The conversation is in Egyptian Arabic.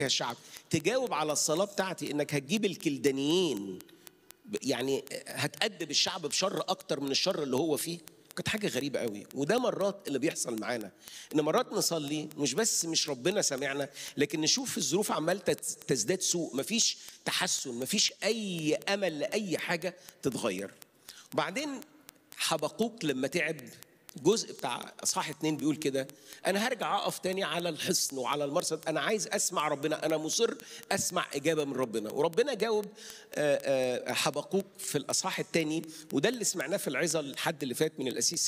يا شعب تجاوب على الصلاة بتاعتي انك هتجيب الكلدانيين يعني هتأدب الشعب بشر اكتر من الشر اللي هو فيه كانت حاجة غريبة قوي وده مرات اللي بيحصل معانا ان مرات نصلي مش بس مش ربنا سامعنا لكن نشوف الظروف عمال تزداد سوء مفيش تحسن مفيش اي امل لاي حاجة تتغير وبعدين حبقوك لما تعب جزء بتاع اصحاح اتنين بيقول كده انا هرجع اقف تاني على الحصن وعلى المرصد انا عايز اسمع ربنا انا مصر اسمع اجابه من ربنا وربنا جاوب حبقوك في الاصحاح الثاني وده اللي سمعناه في العظه الحد اللي فات من الاسيس